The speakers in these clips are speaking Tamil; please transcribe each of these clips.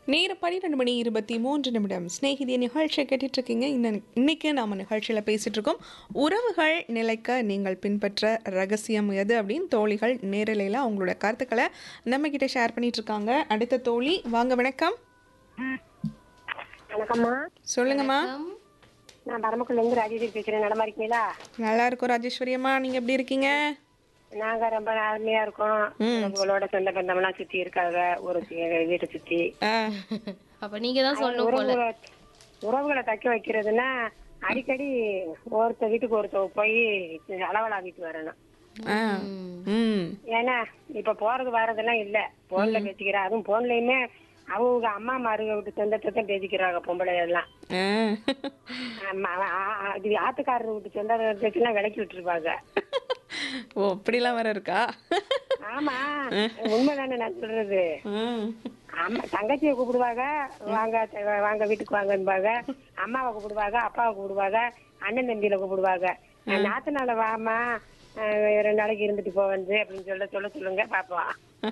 நேரம் பன்னிரெண்டு மணி இருபத்தி மூன்று நிமிடம் சிநேகிதிய நிகழ்ச்சியை கேட்டுட்டு இருக்கீங்க இன்ன இன்னைக்கு நாம நிகழ்ச்சியில் பேசிட்டு இருக்கோம் உறவுகள் நிலைக்க நீங்கள் பின்பற்ற ரகசியம் எது அப்படின்னு தோழிகள் நேரலையில் அவங்களோட கருத்துக்களை நம்ம கிட்ட ஷேர் பண்ணிட்டு இருக்காங்க அடுத்த தோழி வாங்க வணக்கம் வணக்கம்மா சொல்லுங்கம்மா நான் பரமக்குள்ள இருந்து ராஜேஸ்வரி பேசுறேன் நடமா இருக்கீங்களா நல்லா இருக்கும் ராஜேஸ்வரி அம்மா நீங்க எப்படி இருக்கீங்க நாங்க ரொம்ப அருமையா இருக்கோம் உங்களோட சொந்த பந்தம்லாம் சுத்தி இருக்காங்க ஒரு சி- வீட்டை சுத்தி ஆ, அப்ப நீங்க தான் சொல்லணும் போல உறவுகளை உறவுகளை தக்க வைக்கிறதுன்னா அடிக்கடி ஒருத்த வீட்டுக்கு ஒருத்த போய் அளவலாவிட்டு வரணும் ஆ, ம் ஏன்னா இப்ப போறது வர்றதெல்லாம் இல்ல போன்ல பேசிக்கிறா அதுவும் போன்லயுமே அவங்க அம்மா மாருக விட்டு சொந்தத்தை தான் பேசிக்கிறாங்க பொம்பளை எல்லாம் ஆ. ஆமா, ஆ- ஆ- இது ஆத்துக்காரர் விட்டு சொந்தத்தை எல்லாம் விலக்கி விட்டுருப்பாங்க ஓ அப்படிலாம் வேற இருக்கா ஆமா உண்மைதானே நான் சொல்றது ம். அம்மா தங்கச்சியை கூப்பிடுவாங்க வாங்க த- வாங்க வீட்டுக்கு வாங்கன்பாங்க அம்மாவை கூப்பிடுவாங்க அப்பாவை கூப்பிடுவாங்க அண்ணன் தம்பியில கூப்பிடுவாங்க நாத்தனால வாமா அஹ் ரெண்டு நாளைக்கு இருந்துட்டு போ வந்து அப்படின்னு சொல்ல சொல்ல சொல்லுங்க பாப்போம்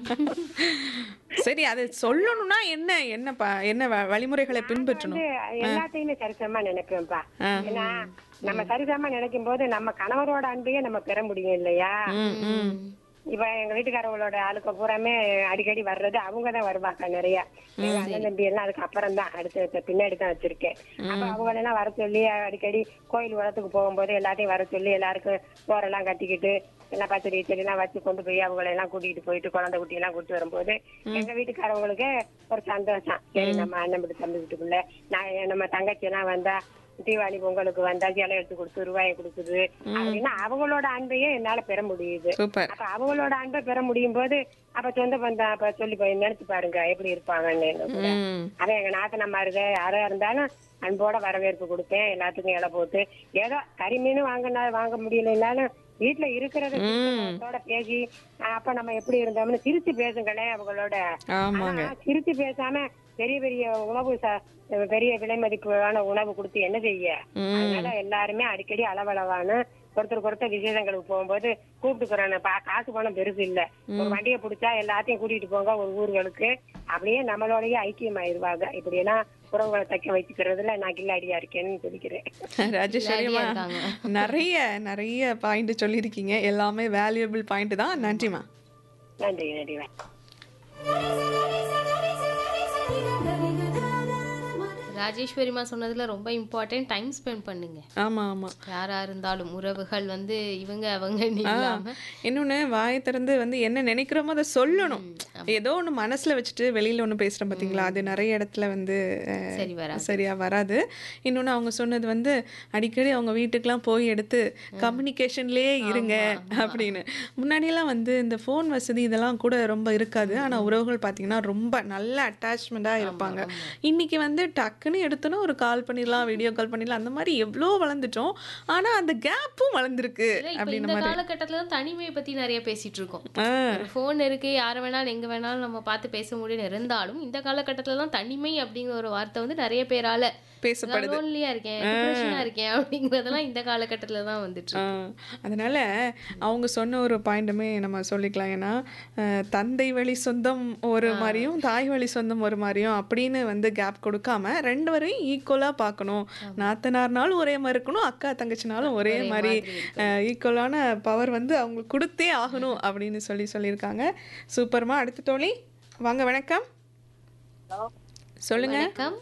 சரி அது சொல்லணும்னா என்ன என்ன ப- என்ன வ- வழிமுறைகளை பின்பற்றணும் வந்து எல்லாத்தையுமே சரிசமா நினைப்பேன்ப்பா ஏன்னா நம்ம சரிசமா நினைக்கும் போது நம்ம கணவரோட அன்பையே நம்ம பெற முடியும் இல்லையா ம், ம். இப்ப எங்க வீட்டுக்காரவங்களோட ஆளுக்க பூராமே அடிக்கடி வர்றது அவங்க தான் வருவாங்க நிறைய எங்க அண்ணன் தம்பி எல்லாம் அதுக்கு அப்புறம் தான் அடுத்து இப்ப பின்னாடி தான் வச்சிருக்கேன் அப்ப அவங்க எல்லாம் வர சொல்லி அடிக்கடி கோயில் உரத்துக்கு போகும்போது எல்லாத்தையும் வர சொல்லி எல்லாருக்கும் சோறெல்லாம் கட்டிக்கிட்டு எல்லாம் பச்சடி செடி எல்லாம் வச்சு கொண்டு போய் அவங்களை எல்லாம் கூட்டிட்டு போயிட்டு குழந்தை குட்டி எல்லாம் கூட்டிட்டு வரும்போது எங்க வீட்டுக்காரவங்களுக்கு ஒரு சந்தோஷம் சரி நம்ம அண்ணன் வீட்டு தம்பி வீட்டுக்குள்ள நான் நம்ம தங்கச்சி எல்லாம் வந்தா தீபாவளி பொங்கலுக்கு வந்தா இலை எடுத்து கொடுத்து ரூபாயை கொடுக்குது அப்படின்னா அவங்களோட அன்பையே என்னால பெற முடியுது சூப்பர் அப்ப அவங்களோட அன்பை பெற முடியும் போது அப்ப சொந்த பந்தம் அப்ப சொல்லி போய் நினைச்சு பாருங்க எப்படி இருப்பாங்கன்னு கூட. ம் அவன் எங்க நாத்தனம்மா இருக்க யாரா இருந்தாலும் அன்போட வரவேற்பு கொடுப்பேன் எல்லாத்துக்கும் இலை போட்டு ஏதோ கறி மீன் வாங்கினா வாங்க முடியலைன்னாலும் வீட்டுல இருக்கிறத சிரிச்சோட பேசி அஹ் அப்ப நம்ம எப்படி இருந்தோம்னு சிரிச்சு பேசுங்களேன் அவங்களோட ஆமாங்க ஆனா சிரிச்சு பேசாம பெரிய பெரிய உணவு ச- பெரிய விலை மதிப்பான உணவு கொடுத்து என்ன செய்ய அதனால எல்லாருமே அடிக்கடி அளவளவான ஒருத்தருக்கு ஒருத்தர் விசேஷங்களுக்கு போகும்போது கூப்பிட்டுக்கிறோம் பா- காசு பணம் பெருசு இல்ல ஒரு வண்டியை பிடிச்சா எல்லாத்தையும் கூட்டிட்டு போங்க ஒரு ஊர்களுக்கு அப்படியே நம்மளோடய ஐக்கியமாயிருவாங்க இப்படி எல்லாம் உறவுகளை தைக்க வச்சுக்கிறதுல நான் கில்லாடியா இருக்கேன்னு சொல்லிக்கிறேன் ராஜேஸ்வரி அம்மா இருக்காங்க. நிறைய நிறைய பாயிண்ட் சொல்லியிருக்கீங்க எல்லாமே வேல்யூபிள் பாயிண்ட் தான் நன்றிம்மா நன்றி நன்றி ராஜேஸ்வரிமா சொன்னதுல ரொம்ப இம்பார்ட்டன்ட் டைம் ஸ்பெண்ட் பண்ணுங்க ஆமா ஆமா யாரா இருந்தாலும் உறவுகள் வந்து இவங்க அவங்க இல்லாம இன்னொன்னு வாயை திறந்து வந்து என்ன நினைக்கிறோமோ அதை சொல்லணும் ஏதோ ஒன்று மனசுல வச்சுட்டு வெளியில ஒன்று பேசுறோம் பாத்தீங்களா அது நிறைய இடத்துல வந்து அஹ், சரி வராது சரியா வராது இன்னொன்று அவங்க சொன்னது வந்து அடிக்கடி அவங்க வீட்டுக்கெல்லாம் போய் எடுத்து கம்யூனிகேஷன்லேயே இருங்க அப்படின்னு முன்னாடியெல்லாம் வந்து இந்த ஃபோன் வசதி இதெல்லாம் கூட ரொம்ப இருக்காது ஆனால் உறவுகள் பார்த்தீங்கன்னா ரொம்ப நல்ல அட்டாச்மெண்ட்டாக இருப்பாங்க இன்னைக்கு வந்து டக்குன்னு எடுத்தோன்னா ஒரு கால் பண்ணிடலாம் வீடியோ கால் பண்ணிடலாம் அந்த மாதிரி எவ்வளோ வளர்ந்துட்டோம் ஆனால் அந்த கேப்பும் வளர்ந்துருக்கு இல்ல, இப்ப அப்படின்ற இந்த மாதிரி காலகட்டத்துல தான் தனிமையை பத்தி நிறைய பேசிட்டு இருக்கோம் ஆ ஒரு ஃபோன் இருக்கு யாரை வேணாலும் எங்க வேணாலும் நம்ம பார்த்து பேச முடியும் இருந்தாலும் இந்த காலகட்டத்துல தான் தனிமை அப்படிங்கிற ஒரு வார்த்தை வந்து நிறைய பேரால பேசப்படுது லோன்லியா இருக்கேன் டிப்ரெஷனா இருக்கேன் அப்படிங்கறதெல்லாம் இந்த காலகட்டத்துல தான் வந்துட்டு ஆ, அதனால அவங்க சொன்ன ஒரு பாயிண்ட்டுமே நம்ம சொல்லிக்கலாம் ஏன்னா அஹ், தந்தை வழி சொந்தம் ஒரு மாதிரியும் தாய் வழி சொந்தம் ஒரு மாதிரியும் அப்படின்னு வந்து கேப் கொடுக்காம ரெண்டு வரையும் ஈக்குவலாக பார்க்கணும் நாத்தனார்னாலும் ஒரே மாதிரி இருக்கணும் அக்கா தங்கச்சினாலும் ஒரே மாதிரி ஈக்குவலான பவர் வந்து அவங்களுக்கு கொடுத்தே ஆகணும் அப்படின்னு சொல்லி சொல்லியிருக்காங்க சூப்பர்மா அடுத்த தோழி வாங்க வணக்கம் சொல்லுங்க வணக்கம்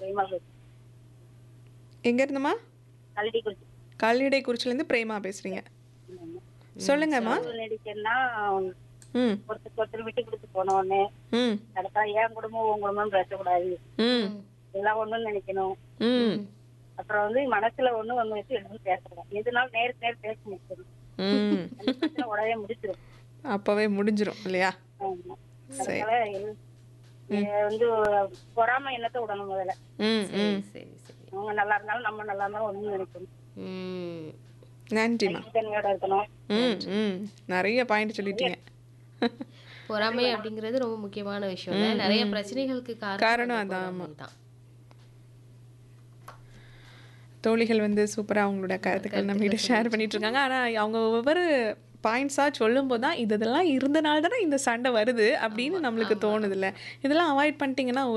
எங்க இருந்துமா கல்லிடை குறிச்சிலேருந்து பிரேமா பேசுறீங்க சொல்லுங்கம்மா நடிக்கிறேன்னா ம் ஒருத்தருக்கு ஒருத்தர் விட்டு கொடுத்து போனோன்னு ம் நடத்தா என் குடும்பம் உன் குடும்பம் பேசக்கூடாது ம் எல்லாம் ஒண்ணுன்னு நினைக்கணும் ம் அப்புறம் வந்து மனசுல ஒண்ணு ஒண்ணு வச்சு எதுவும் பேசக்கூடாது எதுனாலும் நேருக்கு நேர் பேசி முடிச்சிடும் ம் அந்த பிரச்சனை உடனே முடிச்சிடும் அப்பவே முடிஞ்சிரும் இல்லையா ஆமா. சரி அதனால எல்- எ- வந்து பொறாம எண்ணத்தை விடணும் முதல்ல ம் ம் சரி சரி அவங்க நல்லா இருந்தாலும் நம்ம நல்லா இருந்தாலும் ஒண்ணு நினைக்கணும் உம் நன்றிம்மா தன்மையோட இருக்கணும் ம் ம் நிறைய பாயிண்ட் சொல்லிட்டீங்க பொறாமை அப்படிங்கிறது ரொம்ப முக்கியமான விஷயம் இல்ல? நிறைய பிரச்சனைகளுக்கு காரணம் காரணம் அதான், ஆமா. தான் தோழிகள் வந்து சூப்பராக அவங்களோட கருத்துக்கள் நம்ம கிட்ட ஷேர் பண்ணிட்டு இருக்காங்க ஆனால் அவங்க ஒவ்வொரு பாயிண்ட்ஸாக சொல்லும்போது தான் இது இதெல்லாம் இருந்தனால தானே இந்த சண்டை வருது அப்படின்னு நம்மளுக்கு தோணுதில்ல இதெல்லாம் அவாய்ட் பண்ணிட்டீங்கன்னா